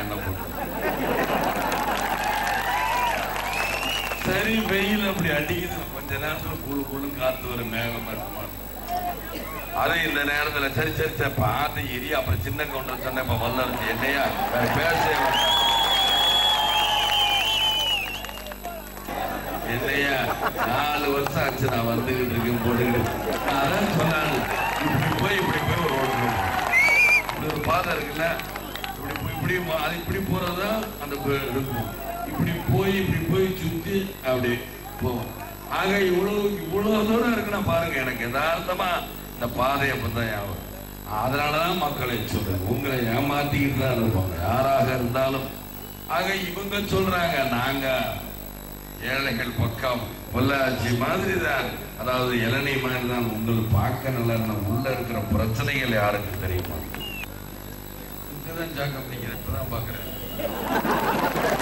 என்ன பண்ணுறது சரி வெயில் அப்படி அடிக்குது கொஞ்ச நேரத்துல குழு குழு காத்து வரும் மேகம் இருக்குமா அது இந்த நேரத்துல சரி சரி சரி பார்த்து எரி அப்புறம் சின்ன கவுண்டர் சொன்ன இப்ப வல்லரசு என்னையா வேற பேசவே வேண்டாம். என்னையா நாலு வருஷம் ஆச்சு நான் வந்துகிட்டு இருக்கேன் போட்டுக்கிட்டு நான் அதான் சொன்னாங்க இப்படி போய் இப்படி போய் ஒரு ரோடு இப்படி ஒரு பாதை இருக்குல்ல இப்படி போய் இப்படி மா- அது இப்படி போறதா அந்த பே- இருக்கும் இப்படி போய் இப்படி போய் சுத்தி அப்படி போவோம் ஆக இவ்வளவு இவ்வளவு தூரம் இருக்குன்னா பாருங்க எனக்கு யதார்த்தமா இந்த பாதையை பத்தி ஞாபகம் அதனாலதான் மக்களை சொல்றேன் உங்களை ஏமாத்திக்கிட்டு தான் இருப்பாங்க யாராக இருந்தாலும் ஆக இவங்க சொல்றாங்க நாங்க ஏழைகள் பக்கம் பொள்ளாச்சி மாதிரி தான் அதாவது இளநீ மாதிரி தான் உங்களை பார்க்க நல்லா இருந்தா உள்ள இருக்கிற பிரச்சனைகள் யாருக்கு தெரியுமா இங்கதான் ஜாக்கம் நீங்க இப்பதான் பாக்குறேன்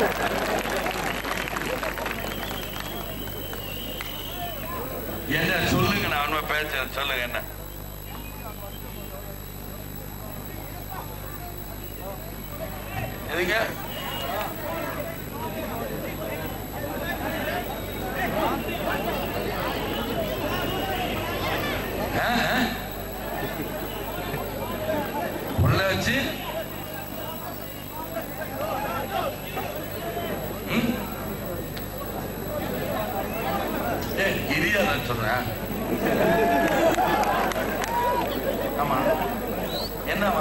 என்ன சொல்லுங்க நான் உண்மை பேச சொல்லுங்க என்ன எதுங்க ஆ, ஆ. பொள்ளாச்சி ம்? ஏய், இரியா நான் சொல்றேன் ஆமா என்னவா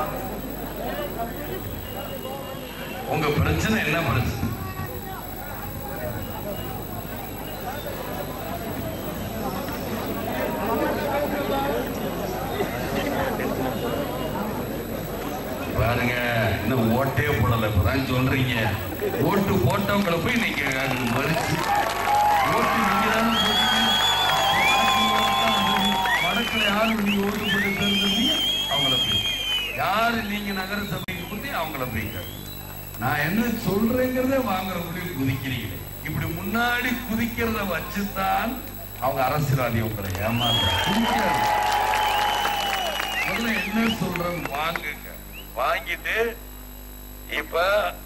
உங்க பிரச்சனை என்ன பிரச்சனை பாருங்க இன்னும் ஓட்டே போடல இப்பதான் சொல்றீங்க ஓட்டு போட்டவங்களை போய் நீங்க அது மறிச்சு ஓட்டு நீங்க தானே போட்டீங்க. வடக்குல யாரு நீங்க ஓட்டு போட்டு தேர்ந்தெடுத்தீங்க அவங்கள போய் யாரு நீங்க நகர சபைக்கு கொடுத்தி அவங்கள போய்க்க நான் என்ன சொல்றேங்கிறத வாங்குற முடியும் குதிக்கிறீங்க இப்படி முன்னாடி குதிக்கிறத வச்சுதான் அவங்க அரசியல்வாதி உங்களை ஏமாத்துறாங்க குதிக்காது. முதல்ல என்ன சொல்றேன் வாங்குங்க வாங்கிட்டு இப்ப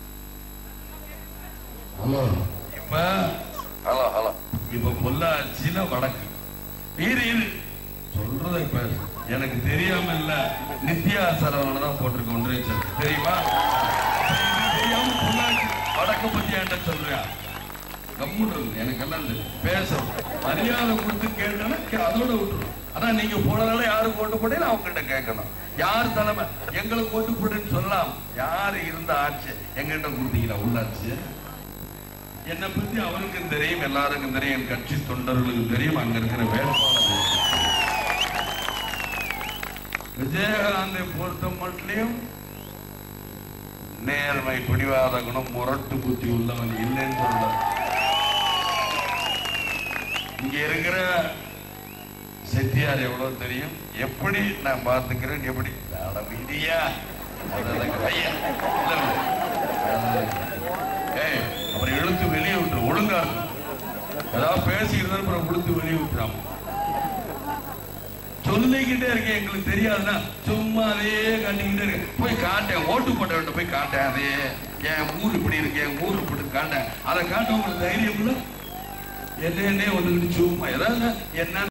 ஹலோ இப்ப ஹலோ ஹலோ இப்ப பொள்ளாச்சியில வடக்கு இரு இரு சொல்றத இப்ப எனக்கு தெரியாம இல்ல நித்யா சரவணன் தான் போட்டிருக்க ஒன்றையும் சொல்லு தெரியுமா எனக்கு தெரியாம பொள்ளாச்சி வடக்க பத்தி என்கிட்ட சொல்றியா கம்முன்னு எனக்கெல்லாம் தெரியும் பேச மரியாதை கொடுத்து கேட்டேன்னா கே- அதோட விட்டுரும் அதான் நீங்க போனதால யாருக்கு ஓட்டு போட்டீங்க அவங்க கிட்ட கேட்கணும் யார் தலைமை எங்களுக்கு ஓட்டு போட்டுன்னு சொல்லலாம் யார் இருந்த ஆட்சி எங்கிட்ட கொடுத்தீங்களா உள்ளாட்சி என்னை பத்தி அவருக்கும் தெரியும் எல்லாருக்கும் தெரியும் என் கட்சி தொண்டர்களுக்கும் தெரியும் அங்க இருக்கிற வேட்பாளர் விஜயகாந்தை பொறுத்த மட்டும் நேர்மை பிடிவாத குணம் முரட்டு புத்தி உள்ளவன் இல்லைன்னு சொல்ல இங்க இருக்கிற செட்டியார் எவ்வளவு தெரியும் எப்படி நான் பார்த்துக்கிறேன் எப்படி அட விடியா அதெல்லாம் ஐயா இல்ல, இல்ல. அதெல்லாம் ஏய் அப்புறம் இழுத்து வெளியே விட்டுரு ஒழுங்கா இருக்கு. ஏதாவது பேசிக்கிட்டு தான் அப்புறம் இழுத்து வெளியே விட்டுறாம சொல்லிக்கிட்டே இருக்கேன் எங்களுக்கு தெரியாதுன்னா சும்மா அதே கண்டிக்கிட்டே இருக்கு போய் காட்டேன் ஓட்டு போட்டவன்ட்ட போய் காட்டேன் அதே என் ஊர் இப்படி இருக்கு என் ஊர் இப்படி காட்டேன் அதை காட்ட உங்களுக்கு தைரியம் இல்லை என்ன என்ன ஒண்ணு சும்மா ஏதாவது என்ன